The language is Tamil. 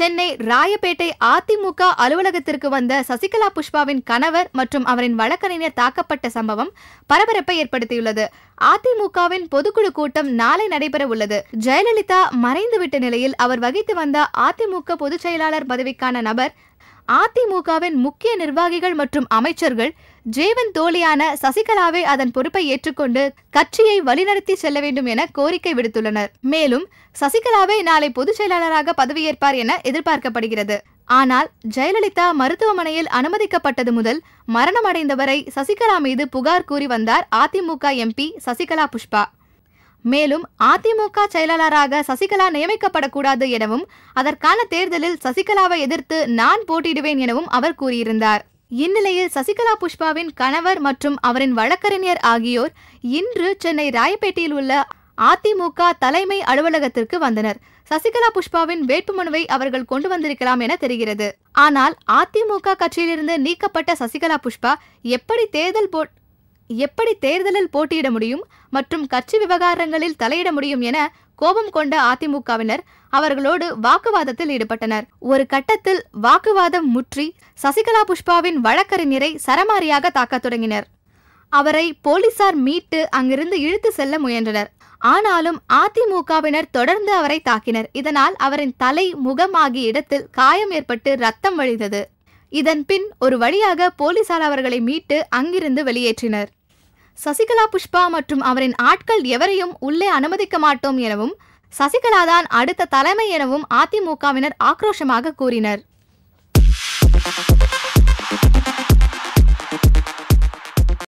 சென்னை ராயப்பேட்டை அதிமுக அலுவலகத்திற்கு வந்த சசிகலா புஷ்பாவின் கணவர் மற்றும் அவரின் வழக்கறிஞர் தாக்கப்பட்ட சம்பவம் பரபரப்பை ஏற்படுத்தியுள்ளது அதிமுகவின் பொதுக்குழு கூட்டம் நாளை நடைபெற உள்ளது ஜெயலலிதா மறைந்துவிட்ட நிலையில் அவர் வகித்து வந்த அதிமுக பொதுச் செயலாளர் பதவிக்கான நபர் அதிமுகவின் முக்கிய நிர்வாகிகள் மற்றும் அமைச்சர்கள் ஜேவன் தோழியான சசிகலாவே அதன் பொறுப்பை ஏற்றுக்கொண்டு கட்சியை வழிநடத்தி செல்ல வேண்டும் என கோரிக்கை விடுத்துள்ளனர் மேலும் சசிகலாவே நாளை பொதுச் செயலாளராக பதவியேற்பார் என எதிர்பார்க்கப்படுகிறது ஆனால் ஜெயலலிதா மருத்துவமனையில் அனுமதிக்கப்பட்டது முதல் மரணமடைந்தவரை சசிகலா மீது புகார் கூறி வந்தார் அதிமுக எம்பி சசிகலா புஷ்பா மேலும் அதிமுக செயலாளராக சசிகலா நியமிக்கப்படக்கூடாது எனவும் அதற்கான தேர்தலில் சசிகலாவை எதிர்த்து நான் போட்டியிடுவேன் எனவும் அவர் கூறியிருந்தார் இந்நிலையில் சசிகலா புஷ்பாவின் கணவர் மற்றும் அவரின் வழக்கறிஞர் ஆகியோர் இன்று சென்னை ராயப்பேட்டையில் உள்ள அதிமுக தலைமை அலுவலகத்திற்கு வந்தனர் சசிகலா புஷ்பாவின் வேட்புமனுவை அவர்கள் கொண்டு வந்திருக்கலாம் என தெரிகிறது ஆனால் அதிமுக கட்சியிலிருந்து நீக்கப்பட்ட சசிகலா புஷ்பா எப்படி தேர்தல் போ எப்படி தேர்தலில் போட்டியிட முடியும் மற்றும் கட்சி விவகாரங்களில் தலையிட முடியும் என கோபம் கொண்ட அதிமுகவினர் அவர்களோடு வாக்குவாதத்தில் ஈடுபட்டனர் ஒரு கட்டத்தில் வாக்குவாதம் முற்றி சசிகலா புஷ்பாவின் வழக்கறிஞரை சரமாரியாக தாக்கத் தொடங்கினர் அவரை போலீசார் மீட்டு அங்கிருந்து இழுத்து செல்ல முயன்றனர் ஆனாலும் அதிமுகவினர் தொடர்ந்து அவரை தாக்கினர் இதனால் அவரின் தலை முகம் ஆகிய இடத்தில் காயம் ஏற்பட்டு ரத்தம் வழிந்தது இதன் பின் ஒரு வழியாக போலீசார் அவர்களை மீட்டு அங்கிருந்து வெளியேற்றினர் சசிகலா புஷ்பா மற்றும் அவரின் ஆட்கள் எவரையும் உள்ளே அனுமதிக்க மாட்டோம் எனவும் சசிகலாதான் அடுத்த தலைமை எனவும் அதிமுகவினர் ஆக்ரோஷமாக கூறினர்